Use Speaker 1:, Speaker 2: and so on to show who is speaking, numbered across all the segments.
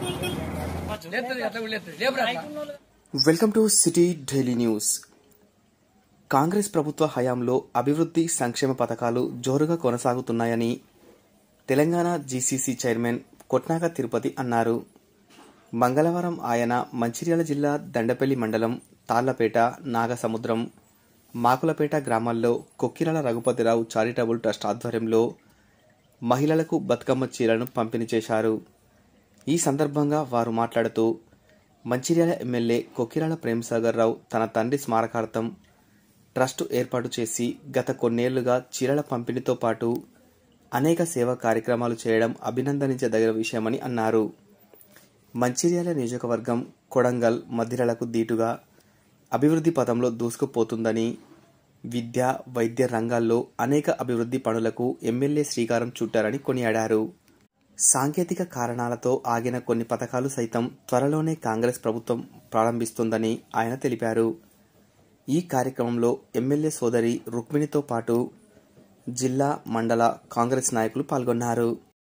Speaker 1: లేపుతుంది అట్లా కూడా లేపుతుంది లేపురా అట్లా.
Speaker 2: Welcome to city daily news Congress ప్రభుత్వ హయాంలో అభివృద్ధి సంక్షేమ పథకాలు జోరుగా కొనసాగుతున్నాయని తెలంగాణ జీసీసీ చైర్మన్ కొట్నాక తిరుపతి అన్నారు మంగళవారం ఆయన మంచిర్యాల జిల్లా దండపల్లి మండలం తాళ్లపేట నాగసముద్రం మాకులపేట గ్రామాల్లో కొక్కిరాల రఘుపతిరావు చారిటబుల్ ట్రస్ట్ ఆధ్వర్యంలో మహిళలకు బతుకమ్మ చీరలను పంపిణీ చేశారు ఈ సందర్భంగా వారు మాట్లాడుతూ మంచిర్యాల ఎమ్మెల్యే కొక్కిరాల ప్రేమసాగర్ రావు తన తండ్రి స్మారకార్థం ట్రస్ట్ ఏర్పాటు చేసి గత కొన్నేళ్లుగా చీరల పంపిణీతో పాటు అనేక సేవా కార్యక్రమాలు చేయడం అభినందించదగిన విషయమని అన్నారు మంచిర్యాల నియోజకవర్గం కొడంగల్ మధిరలకు దీటుగా అభివృద్ధి పథంలో దూసుకుపోతుందని విద్య వైద్య రంగాల్లో అనేక అభివృద్ధి పనులకు ఎమ్మెల్యే శ్రీకారం చుట్టారని కొనియాడారు సాంకేతిక కారణాలతో ఆగిన కొన్ని పథకాలు సైతం త్వరలోనే కాంగ్రెస్ ప్రభుత్వం ప్రారంభిస్తుందని ఆయన తెలిపారు ఈ కార్యక్రమంలో ఎమ్మెల్యే సోదరి రుక్మిణితో పాటు జిల్లా మండల కాంగ్రెస్ నాయకులు పాల్గొన్నారు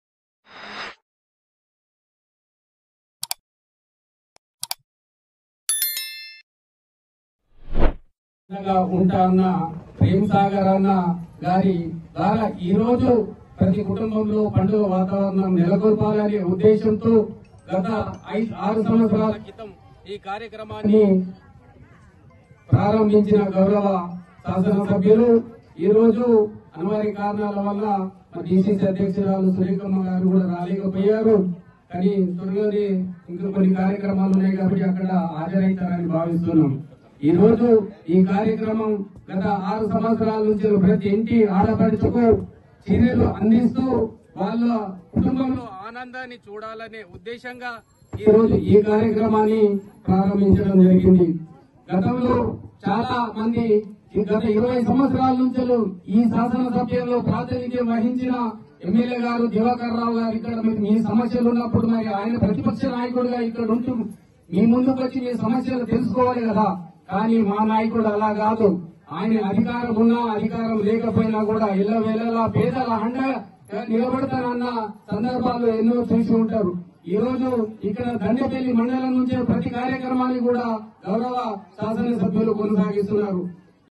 Speaker 3: గా ఉంటా అన్న ప్రేమ్ సాగర్ అన్న గారి ద్వారా ఈ రోజు ప్రతి కుటుంబంలో పండుగ వాతావరణం నెలకొల్పాలనే ఉద్దేశంతో గత ఐదు ఆరు సంవత్సరాల క్రితం ఈ కార్యక్రమాన్ని ప్రారంభించిన గౌరవ శాసనసభ్యులు ఈ రోజు అనివార్య కారణాల వల్ల డిసిసి అధ్యక్షురాలు సురేఖమ్మ గారు కూడా రాలేకపోయారు కానీ త్వరలోనే ఇంకా కొన్ని కార్యక్రమాలు ఉన్నాయి కాబట్టి అక్కడ హాజరవుతారని భావిస్తున్నాం ఈ రోజు ఈ కార్యక్రమం గత ఆరు సంవత్సరాల నుంచి ప్రతి ఇంటి ఆడపడుచుకు చర్యలు అందిస్తూ వాళ్ళ కుటుంబంలో ఆనందాన్ని చూడాలనే ఉద్దేశంగా ఈ రోజు ఈ కార్యక్రమాన్ని ప్రారంభించడం జరిగింది గతంలో చాలా మంది ఈ గత ఇరవై సంవత్సరాల నుంచి ఈ శాసనసభ్యంలో ప్రాతినిధ్యం వహించిన ఎమ్మెల్యే గారు దివాకర్ రావు గారు ఇక్కడ మీకు మీ సమస్యలు ఉన్నప్పుడు మరి ఆయన ప్రతిపక్ష నాయకుడిగా ఇక్కడ ఉంటూ మీ ముందుకు వచ్చి మీ సమస్యలు తెలుసుకోవాలి కదా కానీ మా నాయకుడు అలా కాదు ఆయన అధికారం ఉన్నా అధికారం లేకపోయినా కూడా ఇళ్ల వేళలా పేదల అండగా నిలబడతానన్న సందర్భాలు ఎన్నో చూసి ఉంటారు ఈ రోజు ఇక్కడ దండపల్లి మండలం నుంచి ప్రతి కార్యక్రమాన్ని కూడా గౌరవ శాసనసభ్యులు కొనసాగిస్తున్నారు